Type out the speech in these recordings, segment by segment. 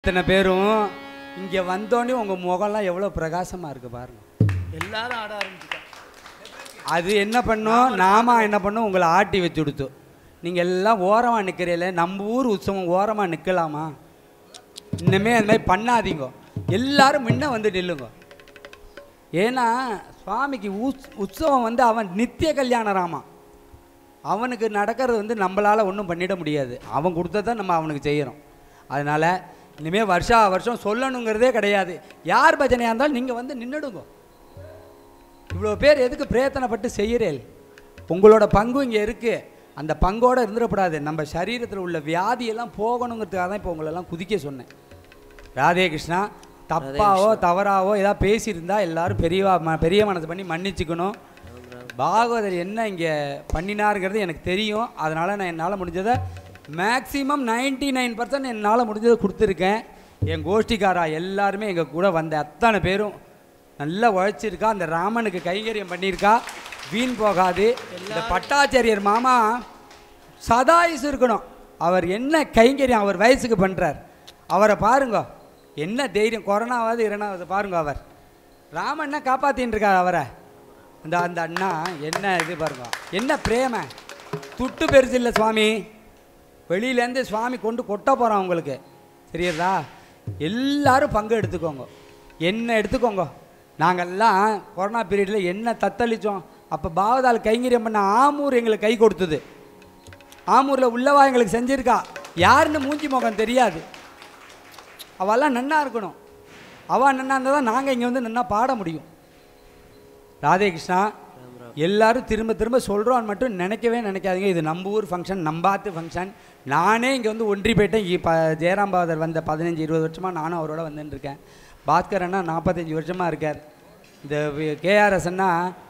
இத்தனை பேரும் இங்க வந்தோடனே உங்க முகம்லாம் எவ்வளவு பிரகாசமா இருக்கு பாருங்க எல்லாரும் ஆட ஆரம்பிச்சுட்டாங்க அது என்ன பண்ணும் நாம என்ன பண்ணும் உங்களை ஆட்டி வச்சு கொடுத்து நீங்க எல்லாம் ஓரமா நிக்கிறீல நம்ம ஊர் உற்சவம் ஓரமா நிக்கலாமா இன்னமே அந்த மாதிரி பண்ணாதீங்க எல்லாரும் முன்ன வந்து நில்லுங்க ஏன்னா சுவாமிக்கு உஸ் உற்சவம் வந்து அவன் நித்திய கல்யாணராமா அவனுக்கு நடக்கிறது வந்து நம்மளால் ஒன்றும் பண்ணிட முடியாது அவன் கொடுத்ததை நம்ம அவனுக்கு செய்கிறோம் அதனால் இனிமேல் வருஷா வருஷம் சொல்லணுங்கிறதே கிடையாது யார் பஜனையாக இருந்தாலும் நீங்கள் வந்து நின்றுடுங்க இவ்வளோ பேர் எதுக்கு பிரயத்தனப்பட்டு செய்கிறேன் உங்களோட பங்கு இங்கே இருக்குது அந்த பங்கோடு இருந்துடக்கூடாது நம்ம சரீரத்தில் உள்ள வியாதியெல்லாம் போகணுங்கிறதுக்காக தான் இப்போ உங்களெல்லாம் குதிக்க சொன்னேன் ராதே கிருஷ்ணா தப்பாவோ தவறாவோ ஏதாவது பேசியிருந்தா எல்லாரும் பெரியவா ம பெரிய மனசு பண்ணி மன்னிச்சுக்கணும் பாகவதர் என்ன இங்கே பண்ணினாருங்கிறது எனக்கு தெரியும் அதனால் நான் என்னால் முடிஞ்சதை மேக்ஸிமம் 99% நைன் பர்சன்ட் என்னால் முடிஞ்சதை கொடுத்துருக்கேன் என் கோஷ்டிக்காரா எல்லாருமே எங்கள் கூட வந்த அத்தனை பேரும் நல்லா உழைச்சிருக்கா அந்த ராமனுக்கு கைங்கரியம் பண்ணியிருக்கா வீண் போகாது இந்த பட்டாச்சாரியர் மாமா சதாயுசு இருக்கணும் அவர் என்ன கைங்கரியம் அவர் வயசுக்கு பண்ணுறார் அவரை பாருங்க என்ன தைரியம் கொரோனாவாவது இரண்டாவது பாருங்க அவர் ராமண்ணா காப்பாத்தின்னு இருக்கார் அவரை அந்த அந்த அண்ணா என்ன இது பாருங்க என்ன பிரேம துட்டு பெருசு இல்லை சுவாமி வெளியிலேருந்து சுவாமி கொண்டு கொட்ட போகிறான் உங்களுக்கு சரியாதா எல்லாரும் பங்கு எடுத்துக்கோங்க என்ன எடுத்துக்கோங்க நாங்கள்லாம் கொரோனா பீரியடில் என்ன தத்தளித்தோம் அப்போ பாவதால் கைங்கரியம் பண்ண ஆமூர் எங்களுக்கு கை கொடுத்தது ஆமூரில் உள்ளவா எங்களுக்கு செஞ்சிருக்கா யாருன்னு மூஞ்சி முகம் தெரியாது அவெல்லாம் நன்னா இருக்கணும் அவள் நன்னா இருந்தால் தான் நாங்கள் இங்கே வந்து நன்னா பாட முடியும் ராதே கிருஷ்ணா எல்லாரும் திரும்ப திரும்ப சொல்கிறோன்னு மட்டும் நினைக்கவே நினைக்காதீங்க இது நம்ம ஊர் ஃபங்க்ஷன் நம்பாத்து ஃபங்க்ஷன் நானே இங்கே வந்து ஒன்றி போயிட்டேன் இ- ப ஜெயராம் பாதர் வந்த பதினஞ்சு இருபது வருஷமாக நானும் அவரோட வந்துன்னு இருக்கேன் பாஸ்கர் அண்ணா நாற்பத்தஞ்சு வருஷமாக இருக்கார் இந்த கேஆர்எஸ் அண்ணா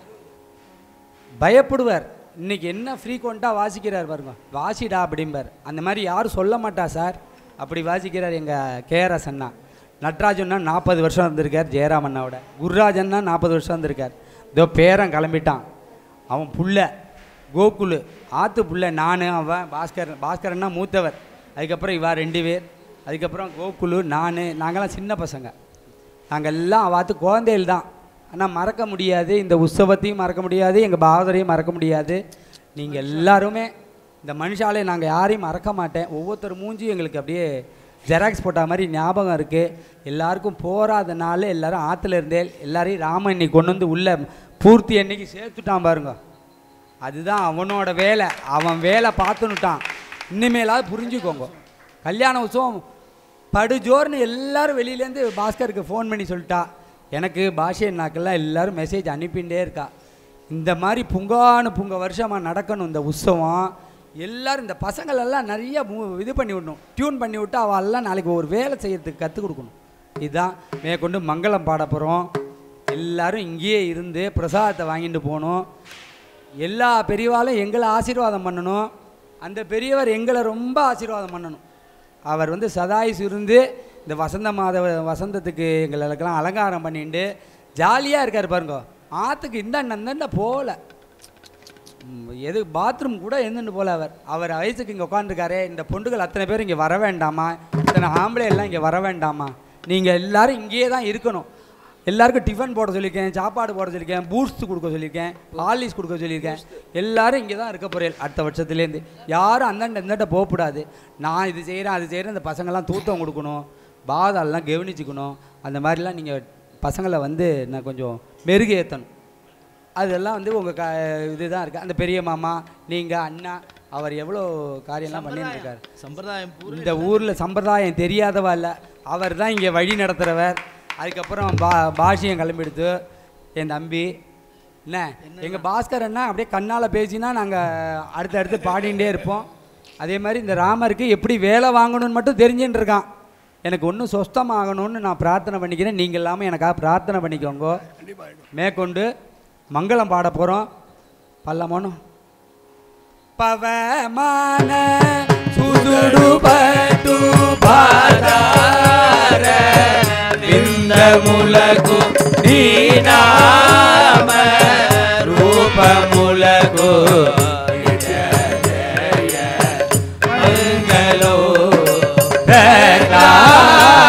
பயப்படுவார் இன்னைக்கு என்ன ஃப்ரீக்வெண்ட்டாக வாசிக்கிறார் பாருங்க வாசிடா அப்படிம்பார் அந்த மாதிரி யாரும் சொல்ல மாட்டா சார் அப்படி வாசிக்கிறார் எங்கள் கேஆர்எஸ் அண்ணா நட்ராஜன்னா நாற்பது வருஷம் இருந்திருக்கார் ஜெயராம் அண்ணாவோட குருராஜன்னா நாற்பது வருஷம் இருந்திருக்கார் இதோ பேரன் கிளம்பிட்டான் அவன் புள்ள கோகுலு ஆத்து புள்ள நான் அவன் பாஸ்கர் பாஸ்கரன்னா மூத்தவர் அதுக்கப்புறம் இவா ரெண்டு பேர் அதுக்கப்புறம் கோகுலு நான் நாங்கள்லாம் சின்ன பசங்க நாங்கள் எல்லாம் அவாத்து குழந்தைகள் தான் ஆனால் மறக்க முடியாது இந்த உற்சவத்தையும் மறக்க முடியாது எங்கள் பாகதரையும் மறக்க முடியாது நீங்கள் எல்லாருமே இந்த மனுஷாலே நாங்கள் யாரையும் மறக்க மாட்டேன் ஒவ்வொருத்தர் மூஞ்சியும் எங்களுக்கு அப்படியே ஜெராக்ஸ் போட்ட மாதிரி ஞாபகம் இருக்குது எல்லாருக்கும் போராத நாள் எல்லாரும் ஆற்றுல இருந்தே எல்லாரையும் ராமன் இன்னைக்கு கொண்டு வந்து உள்ள பூர்த்தி அன்னைக்கு சேர்த்துட்டான் பாருங்க அதுதான் அவனோட வேலை அவன் வேலை பார்த்துன்னுட்டான் இனிமேலாவது புரிஞ்சுக்கோங்க கல்யாண உற்சவம் படுஜோர்னு எல்லாரும் வெளியிலேருந்து பாஸ்கருக்கு ஃபோன் பண்ணி சொல்லிட்டா எனக்கு பாஷை நாக்கெல்லாம் எல்லாரும் மெசேஜ் அனுப்பிண்டே இருக்கா இந்த மாதிரி புங்கானு புங்க வருஷமாக நடக்கணும் இந்த உற்சவம் எல்லாரும் இந்த பசங்களெல்லாம் நிறைய மு- இது பண்ணி விடணும் டியூன் பண்ணி விட்டு அவள் எல்லாம் நாளைக்கு ஒரு வேலை செய்யறதுக்கு கற்றுக் கொடுக்கணும் இதுதான் மேற்கொண்டு மங்களம் பாட போகிறோம் எல்லாரும் இங்கேயே இருந்து பிரசாதத்தை வாங்கிட்டு போகணும் எல்லா பெரியவாலும் எங்களை ஆசீர்வாதம் பண்ணணும் அந்த பெரியவர் எங்களை ரொம்ப ஆசீர்வாதம் பண்ணணும் அவர் வந்து சதாயுசு இருந்து இந்த வசந்த மாத வசந்தத்துக்கு எங்களுக்கெல்லாம் அலங்காரம் பண்ணிட்டு ஜாலியாக இருக்கார் பாருங்க ஆற்றுக்கு இந்த அண்ணன் போகல ம், எது பாத்ரூம் கூட இருந்துட்டு போல அவர் அவர் வயசுக்கு இங்கே உட்காந்துருக்காரே இந்த பொண்டுகள் அத்தனை பேர் இங்கே வர வேண்டாமா இத்தனை ஆம்பளை எல்லாம் இங்கே வர வேண்டாமா நீங்கள் எல்லாரும் இங்கேயே தான் இருக்கணும் எல்லாருக்கும் டிஃபன் போட சொல்லியிருக்கேன் சாப்பாடு போட சொல்லியிருக்கேன் பூஸ்ட் கொடுக்க சொல்லியிருக்கேன் ஹார்லிக்ஸ் கொடுக்க சொல்லியிருக்கேன் எல்லாரும் இங்கே தான் இருக்க போகிறேன் அடுத்த வருஷத்துலேருந்து யாரும் அந்தாண்ட இந்தாண்ட போகக்கூடாது நான் இது செய்கிறேன் அது செய்கிறேன் இந்த பசங்கள்லாம் தூத்தம் கொடுக்கணும் பாதாளெலாம் கவனிச்சுக்கணும் அந்த மாதிரிலாம் நீங்கள் பசங்களை வந்து நான் கொஞ்சம் மெருகேற்றணும் அதெல்லாம் வந்து உங்கள் க இதுதான் இருக்குது அந்த பெரிய மாமா நீங்கள் அண்ணா அவர் எவ்வளோ காரியம்லாம் பண்ணிட்டு இருக்காரு சம்பிரதாயம் பூரா இந்த ஊரில் சம்பிரதாயம் தெரியாதவா இல்லை அவர் தான் இங்கே வழி நடத்துகிறவர் அதுக்கப்புறம் பா பாஷியம் கிளம்பிடுத்து என் தம்பி என்ன எங்கள் பாஸ்கர் அண்ணா அப்படியே கண்ணால் பேசினா நாங்கள் அடுத்து அடுத்து பாடிகிட்டே இருப்போம் அதே மாதிரி இந்த ராமருக்கு எப்படி வேலை வாங்கணும்னு மட்டும் தெரிஞ்சுட்டு இருக்கான் எனக்கு ஒன்றும் சொஸ்தமாகணும்னு நான் பிரார்த்தனை பண்ணிக்கிறேன் நீங்கள் இல்லாமல் எனக்காக பிரார்த்தனை பண்ணிக்கோங்க மேற்கொண்டு மங்களம் பாட போகிறோம் பல்லமோனும் పవమాన సుదుడు పట్టు పాదార విందములకు నీ నామ రూపములకు మంగళో ప్రకాశ